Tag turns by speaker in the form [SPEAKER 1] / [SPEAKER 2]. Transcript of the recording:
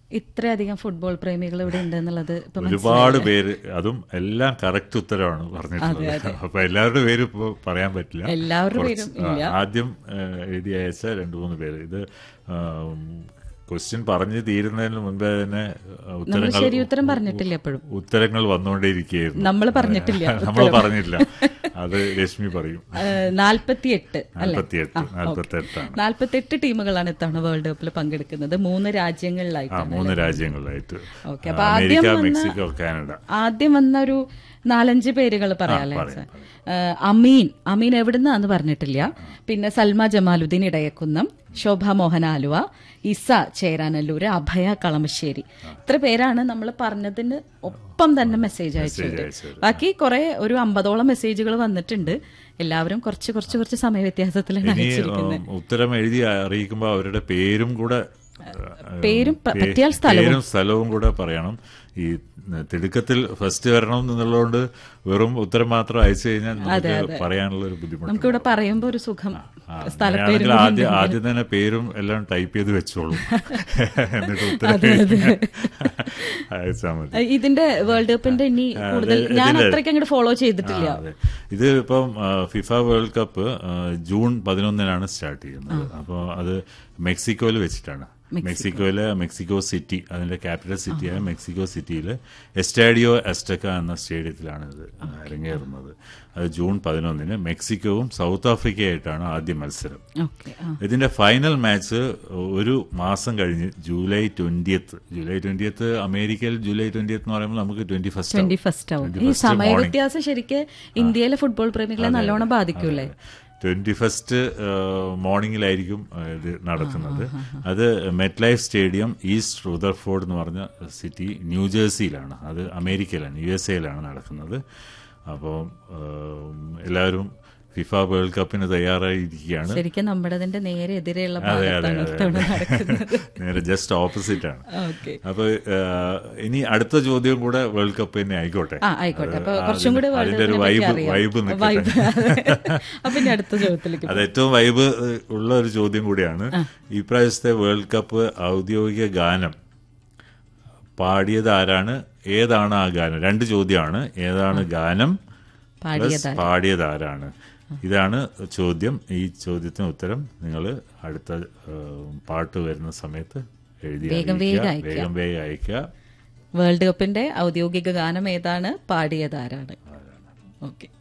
[SPEAKER 1] ഇത്രയധികം ഫുട്ബോൾ പ്രേമികൾ ഇവിടെ ഉണ്ട് എന്നുള്ളത് ഇപ്പൊ
[SPEAKER 2] ഒരുപാട് പേര് അതും എല്ലാം കറക്റ്റ് ഉത്തരവാണ് പറഞ്ഞിട്ടുള്ളത് അപ്പൊ എല്ലാവരുടെ പേര് ഇപ്പൊ പറയാൻ പറ്റില്ല
[SPEAKER 1] എല്ലാവരുടെ
[SPEAKER 2] കുറച്ച്,
[SPEAKER 1] പേരും
[SPEAKER 2] ആ, ആദ്യം ആ, എഴുതി അയച്ച രണ്ടു മൂന്ന് പേര് ഇത് ക്വസ്റ്റ്യൻ പറഞ്ഞു തീരുന്നതിന് മുൻപേ തന്നെ ആ, ഉത്തരങ്ങൾ
[SPEAKER 1] ശരി ഉത്തരം പറഞ്ഞിട്ടില്ല എപ്പോഴും
[SPEAKER 2] ഉത്തരങ്ങൾ വന്നുകൊണ്ടേയിരിക്കുകയായിരുന്നു
[SPEAKER 1] നമ്മൾ പറഞ്ഞിട്ടില്ല
[SPEAKER 2] നമ്മൾ പറഞ്ഞില്ല അത് രശ്മി പറയും
[SPEAKER 1] നാൽപ്പത്തിയെട്ട് അല്ലെ
[SPEAKER 2] നാൽപ്പത്തിയെട്ട് നാൽപ്പത്തെട്ടാണ്
[SPEAKER 1] നാൽപ്പത്തെട്ട് ടീമുകളാണ് ഇത്തവണ വേൾഡ് കപ്പിൽ പങ്കെടുക്കുന്നത് മൂന്ന്
[SPEAKER 2] ആ
[SPEAKER 1] രാജ്യങ്ങളിലായിട്ടാണ്
[SPEAKER 2] മൂന്ന് രാജ്യങ്ങളിലായിട്ട്
[SPEAKER 1] ഓക്കെ അപ്പൊ ആദ്യം
[SPEAKER 2] അമേരിക്ക
[SPEAKER 1] വന്ന
[SPEAKER 2] മെക്സിക്കോ കാനഡ
[SPEAKER 1] ആദ്യം വന്ന ഒരു നാലഞ്ച് പേരുകൾ പറയാല്ലേ സാർ ഏഹ് അമീൻ അമീൻ എവിടുന്നാന്ന് പറഞ്ഞിട്ടില്ല പിന്നെ സൽമ ജമാലുദ്ദീൻ ഇടയക്കുന്നം ശോഭ മോഹൻ ആലുവ ഇസ ചേരാനല്ലൂര് അഭയ കളമശ്ശേരി ഇത്ര പേരാണ് നമ്മൾ പറഞ്ഞതിന് ഒപ്പം തന്നെ മെസ്സേജ് അയച്ചത്
[SPEAKER 2] അയച്ചത്.
[SPEAKER 1] ബാക്കി കുറെ ഒരു അമ്പതോളം മെസ്സേജുകൾ വന്നിട്ടുണ്ട് എല്ലാവരും കുറച്ച് കുറച്ച് കുറച്ച് സമയ വ്യത്യാസത്തിലാണ്
[SPEAKER 2] ഇനി
[SPEAKER 1] അയച്ചിരിക്കുന്നത്
[SPEAKER 2] ഉം, ഉത്തരം എഴുതി അറിയിക്കുമ്പോൾ അവരുടെ പേരും കൂടെ ഏഹ്,
[SPEAKER 1] പേരും പ-
[SPEAKER 2] പേ-
[SPEAKER 1] പറ്റിയാൽ സ്ഥലവും.
[SPEAKER 2] പേരും സ്ഥലവും കൂടെ പറയണം ഈ തിടുക്കത്തിൽ ഫസ്റ്റ് വരണം എന്നുള്ളതുകൊണ്ട് വെറും ഉത്തരം മാത്രം അയച്ചു കഴിഞ്ഞാൽ നമുക്ക് പറയാനുള്ള ഒരു ബുദ്ധിമുട്ട്
[SPEAKER 1] നമുക്കിവിടെ പറയുമ്പോ ഒരു സുഖം
[SPEAKER 2] ആ,
[SPEAKER 1] സ്ഥലപ്പേരും
[SPEAKER 2] അങ്ങനെയാണെങ്കിൽ ആദ്യം ആദ്യം തന്നെ പേരും എല്ലാം ടൈപ്പ് ചെയ്ത് വെച്ചോളൂ എന്നിട്ട് ഉത്തരം അയച്ചാൽ മതി
[SPEAKER 1] ഇതിന്റെ വേൾഡ് കപ്പിന്റെ ഇനി കൂടുതൽ ഞാൻ അത്രയ്ക്ക് അങ്ങോട്ട് ഫോളോ ചെയ്തിട്ടില്ല
[SPEAKER 2] ആ, അതെ. ഇത് ഇപ്പം ആ, ഫിഫ വേൾഡ് കപ്പ് ആ, ജൂൺ പതിനൊന്നിനാണ് സ്റ്റാർട്ട് ചെയ്യുന്നത് അപ്പോൾ അത് മെക്സിക്കോയിൽ വെച്ചിട്ടാണ് മെക്സിക്കോയിലെ മെക്സിക്കോ സിറ്റി അതിന്റെ ക്യാപിറ്റൽ സിറ്റിയായ മെക്സിക്കോ സിറ്റിയിൽ എസ്റ്റാഡിയോ എസ്റ്റക്ക എന്ന സ്റ്റേഡിയത്തിലാണ് ഇത് അരങ്ങേറുന്നത് അത് ജൂൺ പതിനൊന്നിന് മെക്സിക്കോവും സൗത്ത് ആഫ്രിക്കയായിട്ടാണ് ആദ്യ മത്സരം
[SPEAKER 1] ഓക്കെ
[SPEAKER 2] ഇതിന്റെ ഫൈനൽ മാച്ച് ഒരു മാസം കഴിഞ്ഞ് ജൂലൈ ട്വന്റിയത്ത് ജൂലൈ ട്വന്റിയത്ത് അമേരിക്കയിൽ ജൂലൈ ട്വന്റിയത്ത് എന്ന് പറയുമ്പോൾ നമുക്ക് ട്വന്റി ഫസ്റ്റ്
[SPEAKER 1] ട്വന്റി ഫസ്റ്റ് ആവും ഈ സമയ വ്യത്യാസം ശരിക്ക് ഇന്ത്യയിലെ ഫുട്ബോൾ പ്രേമികളെ നല്ലോണം ബാധിക്കൂലേ
[SPEAKER 2] ട്വന്റി ഫസ്റ്റ് മോർണിംഗിലായിരിക്കും ആ, ഇത് നടക്കുന്നത് അത് MetLife stadium East Rutherford എന്ന് പറഞ്ഞ സിറ്റി ന്യൂജേഴ്സിയിലാണ് അത് അമേരിക്കയിലാണ് യു എസ് എയിലാണ് നടക്കുന്നത് അപ്പോൾ എല്ലാവരും ഫിഫ വേൾഡ് കപ്പിന് തയ്യാറായിരിക്കുകയാണ്
[SPEAKER 1] ശരിക്കും നമ്മുടേതിന്റെ നേരെ എതിരെയുള്ള
[SPEAKER 2] അതെ അതെ
[SPEAKER 1] ഭാഗത്താണ്
[SPEAKER 2] അതെ
[SPEAKER 1] ഇത്തവണ നടക്കുന്നത്
[SPEAKER 2] നേരെ ജസ്റ്റ് ഓപ്പോസിറ്റ് ആണ്
[SPEAKER 1] ഓക്കെ
[SPEAKER 2] അപ്പൊ ആ, ഇനി അടുത്ത ചോദ്യം കൂടെ വേൾഡ് കപ്പ് തന്നെ ആയിക്കോട്ടെ
[SPEAKER 1] ആ ആയിക്കോട്ടെ അപ്പൊ
[SPEAKER 2] അത്
[SPEAKER 1] കുറച്ചും കൂടി വേൾഡ്
[SPEAKER 2] അതിന്റെ ഒരു
[SPEAKER 1] കപ്പിനെ പറ്റി
[SPEAKER 2] വൈബ് വൈബ്
[SPEAKER 1] അറിയാം വൈബ്
[SPEAKER 2] നിൽക്കട്ടെ
[SPEAKER 1] അപ്പൊ ഇനി അടുത്ത ചോദ്യത്തിലേക്ക്
[SPEAKER 2] അത് ഏറ്റവും വൈബ് ഉള്ള ഒരു ചോദ്യം കൂടിയാണ് ഈ പ്രാവശ്യത്തെ വേൾഡ് കപ്പ് ഔദ്യോഗിക ഗാനം പാടിയത് ആരാണ് ഏതാണ് ആ ഗാനം രണ്ട് ചോദ്യമാണ് ഏതാണ് ഗാനം
[SPEAKER 1] പാടിയത്
[SPEAKER 2] പ്ലസ് പാടിയത് ആരാണ് ഇതാണ് ചോദ്യം ഈ ചോദ്യത്തിന് ഉത്തരം നിങ്ങൾ അടുത്ത ഏഹ്, പാട്ട് വരുന്ന സമയത്ത് എഴുതി
[SPEAKER 1] വേഗം
[SPEAKER 2] അറിയിക്കുക.
[SPEAKER 1] വേഗം അയക്കുക.
[SPEAKER 2] വേഗം വേഗം അയക്കുക
[SPEAKER 1] വേൾഡ് കപ്പിന്റെ ഔദ്യോഗിക ഗാനം ഏതാണ് പാടിയതാരാണ് ഓക്കെ